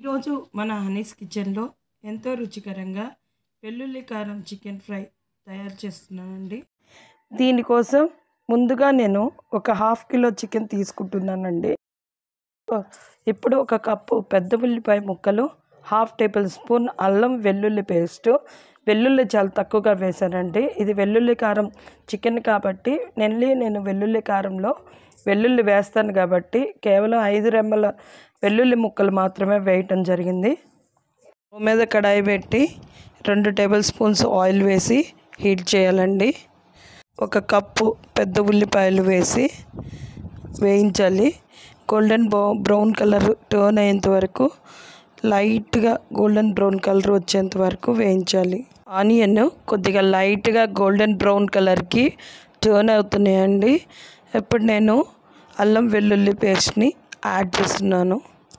ఈరోజు మన హనీస్ కిచెన్లో ఎంతో రుచికరంగా వెల్లుల్లి కారం చికెన్ ఫ్రై తయారు చేస్తున్నానండి దీనికోసం ముందుగా నేను ఒక హాఫ్ కిలో చికెన్ తీసుకుంటున్నానండి ఇప్పుడు ఒక కప్పు పెద్ద ఉల్లిపాయ ముక్కలు హాఫ్ టేబుల్ స్పూన్ అల్లం వెల్లుల్లి పేస్ట్ వెల్లుల్లి చాలా తక్కువగా వేశానండి ఇది వెల్లుల్లి కారం చికెన్ కాబట్టి నెల్లి నేను వెల్లుల్లి కారంలో వెల్లుల్లి వేస్తాను కాబట్టి కేవలం ఐదు రెమ్మల వెల్లుల్లి ముక్కలు మాత్రమే వేయటం జరిగింది స్టవ్ మీద కడాయి పెట్టి రెండు టేబుల్ స్పూన్స్ ఆయిల్ వేసి హీట్ చేయాలండి ఒక కప్పు పెద్ద ఉల్లిపాయలు వేసి వేయించాలి గోల్డెన్ బౌ బ్రౌన్ కలర్ టర్న్ అయ్యేంత వరకు లైట్గా గోల్డెన్ బ్రౌన్ కలర్ వచ్చేంత వరకు వేయించాలి ఆనియన్ కొద్దిగా లైట్గా గోల్డెన్ బ్రౌన్ కలర్కి టర్న్ అవుతున్నాయండి ఇప్పుడు నేను అల్లం వెల్లుల్లి పేస్ట్ని యాడ్ చేస్తున్నాను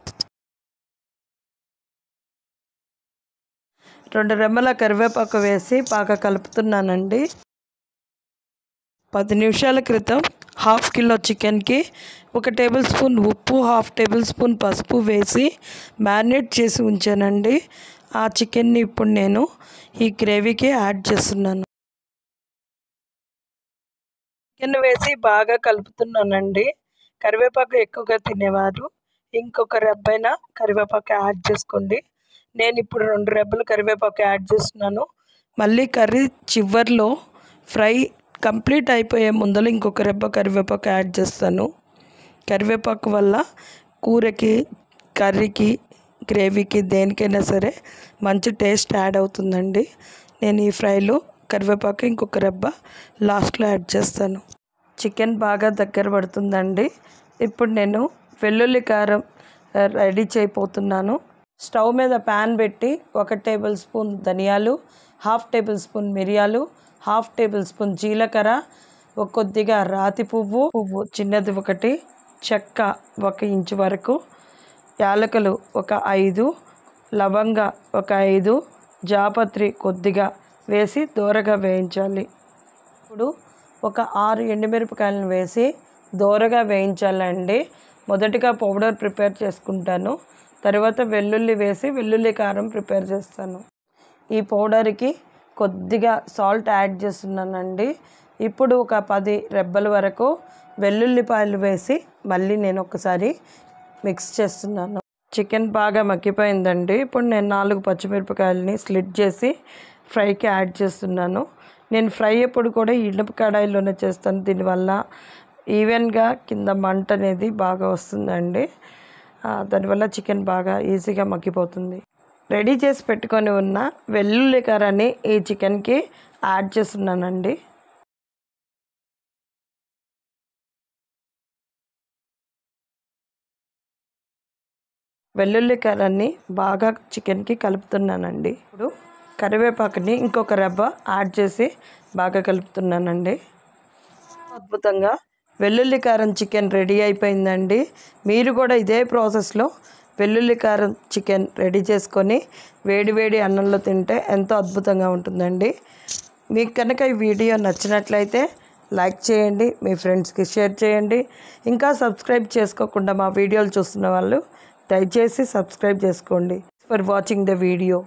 రెండు రెమ్మల కరివేపాకు వేసి బాగా కలుపుతున్నానండి పది నిమిషాల క్రితం హాఫ్ కిలో చికెన్కి ఒక టేబుల్ స్పూన్ ఉప్పు హాఫ్ టేబుల్ స్పూన్ పసుపు వేసి మ్యారినేట్ చేసి ఉంచానండి ఆ చికెన్ని ఇప్పుడు నేను ఈ గ్రేవీకి యాడ్ చేస్తున్నాను చికెన్ వేసి బాగా కలుపుతున్నానండి కరివేపాకు ఎక్కువగా తినేవారు ఇంకొక రెబ్బైన కరివేపాకు యాడ్ చేసుకోండి నేను ఇప్పుడు రెండు రెబ్బలు కరివేపాకు యాడ్ చేస్తున్నాను మళ్ళీ కర్రీ చివర్లో ఫ్రై కంప్లీట్ అయిపోయే ముందర ఇంకొక రెబ్బ కరివేపాకు యాడ్ చేస్తాను కరివేపాకు వల్ల కూరకి కర్రీకి గ్రేవీకి దేనికైనా సరే మంచి టేస్ట్ యాడ్ అవుతుందండి నేను ఈ ఫ్రైలో కరివేపాకు ఇంకొక రెబ్బ లాస్ట్లో యాడ్ చేస్తాను చికెన్ బాగా దగ్గర పడుతుందండి ఇప్పుడు నేను వెల్లుల్లి కారం రెడీ చేయబోతున్నాను స్టవ్ మీద ప్యాన్ పెట్టి ఒక టేబుల్ స్పూన్ ధనియాలు హాఫ్ టేబుల్ స్పూన్ మిరియాలు హాఫ్ టేబుల్ స్పూన్ జీలకర్ర ఒక కొద్దిగా రాతి పువ్వు పువ్వు చిన్నది ఒకటి చెక్క ఒక ఇంచు వరకు యాలకులు ఒక ఐదు లవంగ ఒక ఐదు జాపత్రి కొద్దిగా వేసి దూరగా వేయించాలి ఇప్పుడు ఒక ఆరు ఎండుమిరపకాయలను వేసి దూరగా వేయించాలండి మొదటిగా పౌడర్ ప్రిపేర్ చేసుకుంటాను తర్వాత వెల్లుల్లి వేసి వెల్లుల్లి కారం ప్రిపేర్ చేస్తాను ఈ పౌడర్కి కొద్దిగా సాల్ట్ యాడ్ చేస్తున్నానండి ఇప్పుడు ఒక పది రెబ్బల వరకు వెల్లుల్లిపాయలు వేసి మళ్ళీ నేను ఒకసారి మిక్స్ చేస్తున్నాను చికెన్ బాగా మగ్గిపోయిందండి ఇప్పుడు నేను నాలుగు పచ్చిమిరపకాయలని స్లిట్ చేసి ఫ్రైకి యాడ్ చేస్తున్నాను నేను ఫ్రై ఎప్పుడు కూడా ఇనుప కడాయిలోనే చేస్తాను దీనివల్ల ఈవెన్గా కింద మంట అనేది బాగా వస్తుందండి దానివల్ల చికెన్ బాగా ఈజీగా మగ్గిపోతుంది రెడీ చేసి పెట్టుకొని ఉన్న వెల్లుల్లి కారాన్ని ఈ చికెన్కి యాడ్ చేస్తున్నానండి వెల్లుల్లి కారాన్ని బాగా చికెన్కి కలుపుతున్నానండి ఇప్పుడు కరివేపాకుని ఇంకొక రెబ్బ యాడ్ చేసి బాగా కలుపుతున్నానండి అద్భుతంగా వెల్లుల్లి కారం చికెన్ రెడీ అయిపోయిందండి మీరు కూడా ఇదే ప్రాసెస్లో వెల్లుల్లి కారం చికెన్ రెడీ చేసుకొని వేడి వేడి అన్నంలో తింటే ఎంతో అద్భుతంగా ఉంటుందండి మీకు కనుక ఈ వీడియో నచ్చినట్లయితే లైక్ చేయండి మీ ఫ్రెండ్స్కి షేర్ చేయండి ఇంకా సబ్స్క్రైబ్ చేసుకోకుండా మా వీడియోలు చూస్తున్న వాళ్ళు దయచేసి సబ్స్క్రైబ్ చేసుకోండి ఫర్ వాచింగ్ ద వీడియో